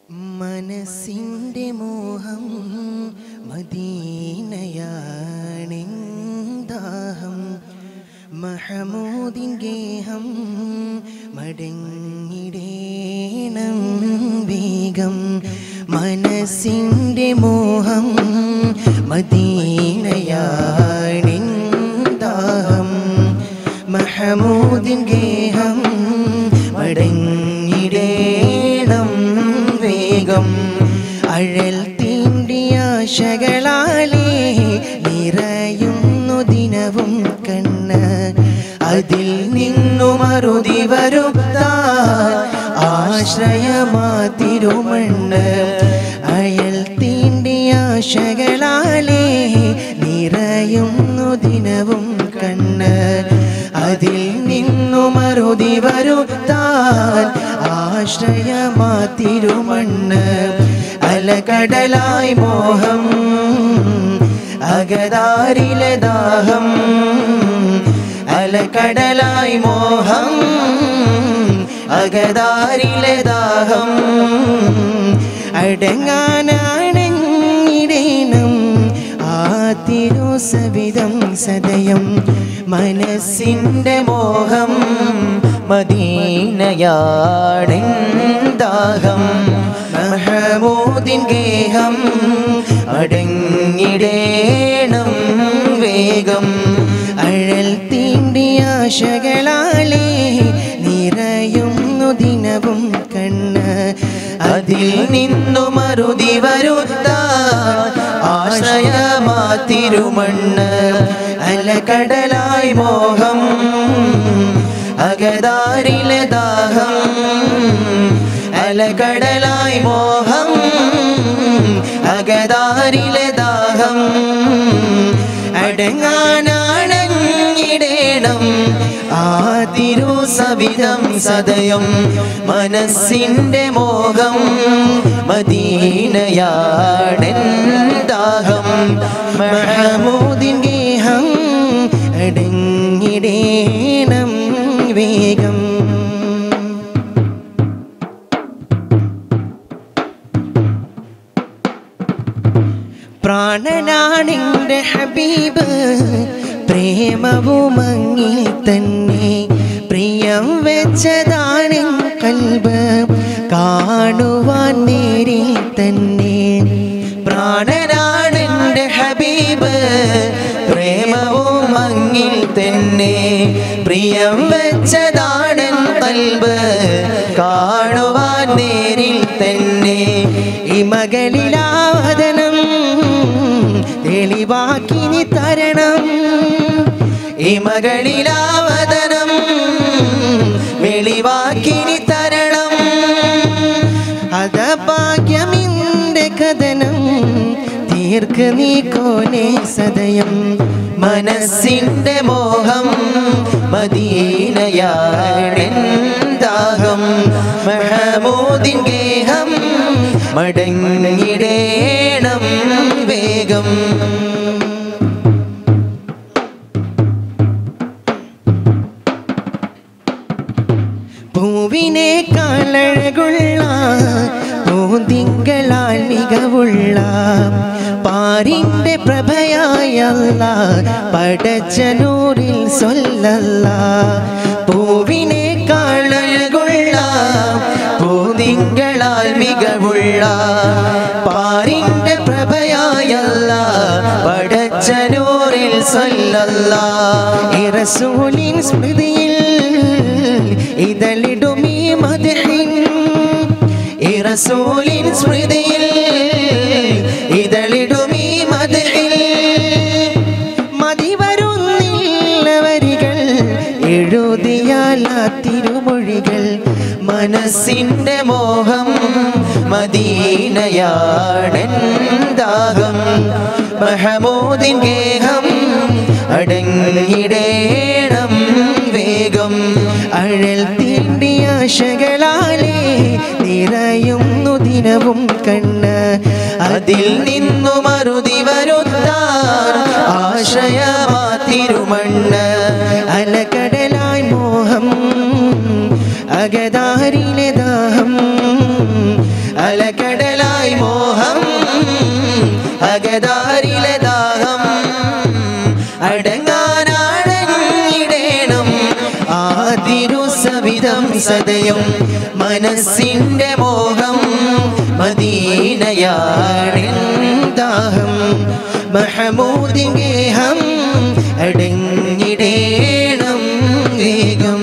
മനസ്സിൻ്റെ മോഹം മദീനയാണെന്താഹം മഹമൂദിൻ ഗേഹം മടങ്ങിടേണം വേഗം മനസ്സിൻ്റെ മോഹം മദീനയാണെന്താഹം മഹമൂദിൻ ഗേഹം മടങ്ങിടേണം വേഗം അഴൽ തീണ്ടിയാശകളാലേ നിറയുന്നു ദിനവും കണ്ണ് അതിൽ നിന്നു മറുതി വരുത്താ ആശ്രയമാ തിരുമണ്ണ് അയൽ തീണ്ടിയാശകളാലേ നിറയുന്നു ദിനവും കണ്ണ് അതിൽ നിന്നു മറുതി വരുത്താൻ ആശ്രയമാ തിരുമണ്ണ് അലകടലായി മോഹം അകതാരിലെ ദാഹം അലകടലായി മോഹം അകതാരിലെ ദാഹം അടങ്ങാനാണെങ്കിടേണം ആ തിരുസവിധം സദയം മനസ്സിൻ്റെ മോഹം മദീനയാണെന്താഹം മഹമൂദിൻ ഗേഹം അടങ്ങിടേണം വേഗം അഴൽ തീണ്ടിയാശകളാലേ നിറയുന്നു ദിനവും കണ്ണ് അതിൽ നിന്നു മറുതി വരുത്താ ആശ്രയമാ തിരുമണ്ണ് അലകടലായി മോഹം അകതാരിലെ ദാഹം അലകടലായി മോഹം അകതാരിലെ ദാഹം അടങ്ങാനാണങ്ങിടേണം ആ തിരുസവിധം സദയം മനസ്സിൻ്റെ മോഹം മദീനയാടെന്താഹം മഹമൂദിൻ ഗേഹം അടങ്ങിടേണം വേഗം പ്രാണനാണെൻ്റെ ഹബീബ് പ്രേമവും അങ്ങിൽ തന്നെ പ്രിയം വെച്ചതാണ് കൽബ് കാണുവാൻ നേരിൽ തന്നെ പ്രാണനാണെൻ്റെ ഹബീബ് പ്രേമവും അങ്ങിൽ തന്നെ പ്രിയം വെച്ചതാണ് കൽബ് കാണുവാൻ നേരിൽ തന്നെ ഈ മകളിലാവതനം തെളിവാക്കി നീ തരണം ഈ മകളിലാവതനം വെളിവാക്കി നീ തരണം അത ഭാഗ്യമിന്റെ കഥനം തീർക്ക് നീ കോനെ സദയം മനസ്സിന്റെ മോഹം മദീനയാണെന്താഹം മഹമൂദിൻ ഗേഹം മടങ്ങിടേണം വേഗം പൂവിനെ കാലഴകുള്ള പൂതിങ്കളാൽ മികവുള്ള പാരിന്റെ പ്രഭയായല്ല പടച്ചനൂരിൽ സൊല്ലല്ല പൂവിനെ കാളഴകുള്ള പൂതിങ്കളാൽ മികവുള്ള പാരിന്റെ പ്രഭയായല്ല പടച്ചനൂരിൽ സൊല്ലല്ല ഇറസൂലിൻ സ്മൃതിയിൽ ഇതളിടുമീ മദഹിൻ ഇറസൂലിൻ സ്മൃതിയിൽ ഇതളിടുമീ മദഹിൽ മതി വരുന്നില്ല വരികൾ എഴുതിയാൽ ആ തിരുമൊഴികൾ മനസ്സിൻ്റെ മോഹം മദീനയാണെന്താകം മഹമൂദിൻ ഗേഹം അടങ്ങിടേണം വേഗം അഴൽ തീണ്ടിയാശകളാലേ നിറയുന്നു ദിനവും കണ്ണ് അതിൽ നിന്നു മറുതി വരുത്താൻ ആശ്രയമാ തിരുമണ്ണ് അലകടലായി മോഹം അകതാരിലെ ദാഹം അലക മനസ്സിൻ്റെ മോഹം മദീനയാണെന്താഹം മഹമൂദിൻ ഗേഹം അടങ്ങിടേണം വേഗം